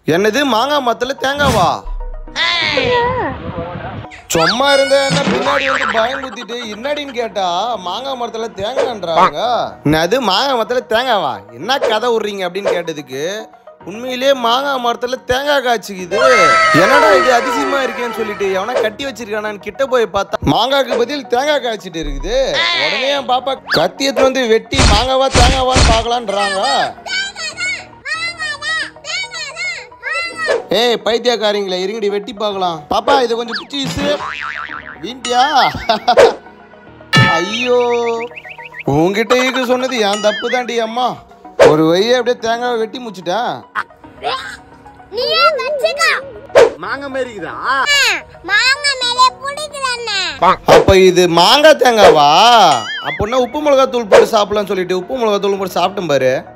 என்னது மாங்காய் மரத்துல தேங்காவா சும்மா இருந்த என்ன பின்னாடி வந்து பயம் குத்திட்டு என்னடின்னு கேட்டா மாங்காய் மரத்துல தேங்காய்ன்றாங்க என்னது மாங்காய் மரத்துல தேங்காவா என்ன கதை விடுறீங்க அப்படின்னு கேட்டதுக்கு உண்மையிலே மாங்காய் மரத்துல தேங்காய் காய்ச்சிக்குது என்னடா இது அதிசயமா இருக்கேன்னு சொல்லிட்டு எவனா கட்டி வச்சிருக்கானான்னு கிட்ட போய் பார்த்தா மாங்காய்க்கு பதில் தேங்காய் காய்ச்சிட்டு இருக்குது உடனே என் பாப்பா கத்தி எடுத்து வந்து வெட்டி மாங்காவா தேங்காவான்னு பார்க்கலான்றாங்க ஏய் பைத்தியக்காரங்களே இருங்கடி வெட்டி பார்க்கலாம் பாப்பா இதை கொஞ்சம் பிச்சு வீசு வீண்டியா ஐயோ உங்ககிட்ட ஈக்கு சொன்னது என் தப்பு தாண்டி அம்மா ஒரு வைய அப்படியே தேங்காவை வெட்டி முச்சிட்டேன் நீயே வச்சுக்கோ மாங்காய் மாரிக்குதா மாங்க மேலே பிடிக்கலண்ணே அப்ப இது மாங்காய் தேங்காவா அப்படின்னா உப்பு மிளகாய் தூள் போட்டு சாப்பிடலாம்னு சொல்லிட்டு உப்பு மிளகாய் தூள் போட்டு சாப்பிட்டேன் பாரு